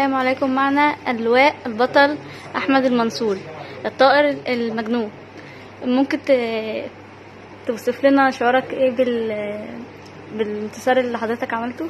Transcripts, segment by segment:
السلام عليكم معنا اللواء البطل أحمد المنصوري الطائر المجنون ممكن ت- توصف لنا شعورك ايه بال بالانتصار اللي حضرتك عملته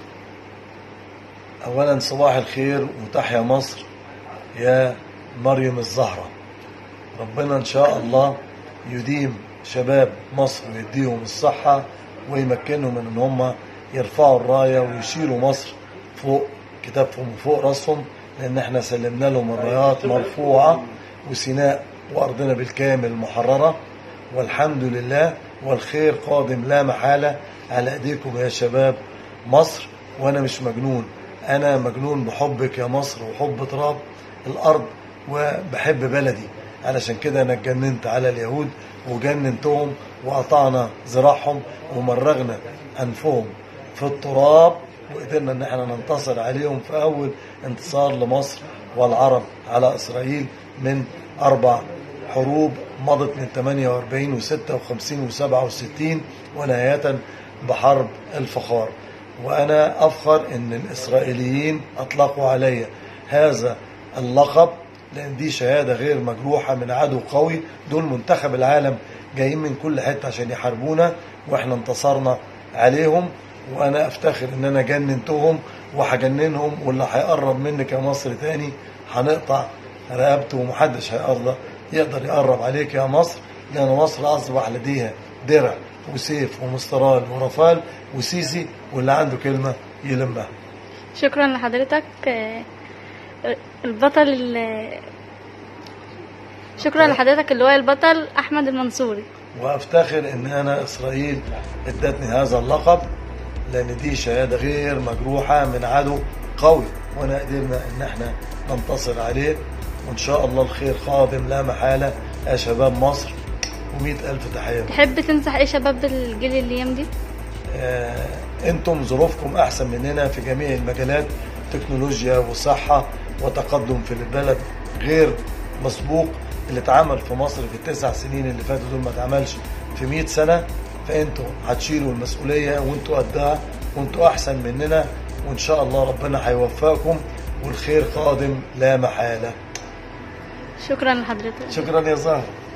أولا صباح الخير وتحيا مصر يا مريم الزهرة ربنا إن شاء الله يديم شباب مصر ويديهم الصحة ويمكنهم من إن هم يرفعوا الراية ويشيلوا مصر فوق كتافهم وفوق راسهم لأن احنا سلمنا لهم الرايات مرفوعة وسيناء وأرضنا بالكامل محررة والحمد لله والخير قادم لا محالة على أيديكم يا شباب مصر وأنا مش مجنون أنا مجنون بحبك يا مصر وحب تراب الأرض وبحب بلدي علشان كده أنا اتجننت على اليهود وجننتهم وقطعنا ذراعهم ومرغنا أنفهم في التراب وقدرنا ان احنا ننتصر عليهم في اول انتصار لمصر والعرب على اسرائيل من اربع حروب مضت من 48 و56 و67 ونهاية بحرب الفخار وانا افخر ان الاسرائيليين اطلقوا علي هذا اللقب لان دي شهاده غير مجروحه من عدو قوي دول منتخب العالم جايين من كل حته عشان يحاربونا واحنا انتصرنا عليهم وانا افتخر ان انا جننتهم وهجننهم واللي هيقرب مني كمصر تاني هنقطع رقبته ومحدش هيقدر يقدر يقرب عليك يا مصر لان مصر اصبح لديها درع وسيف ومسترال ورفال وسيسي واللي عنده كلمه يلمها شكرا لحضرتك آه، البطل ال- شكرا لحضرتك اللواء البطل أحمد المنصوري وافتخر ان انا اسرائيل ادتني هذا اللقب لان دي شهاده غير مجروحه من عدو قوي وانا قدرنا ان احنا ننتصر عليه وان شاء الله الخير قادم لا محاله يا شباب مصر ومئة ألف تحية تحب تنصح ايه شباب الجيل الايام دي آه، انتم ظروفكم احسن مننا في جميع المجالات تكنولوجيا وصحة وتقدم في البلد غير مسبوق اللي اتعمل في مصر في التسع سنين اللي فاتوا دول ما اتعملش في 100 سنة فانتوا هتشيلوا المسؤولية وانتوا قدها وانتوا احسن مننا وان شاء الله ربنا هيوفقكم والخير قادم لا محالة شكرا لحضرتك شكرا يا زهر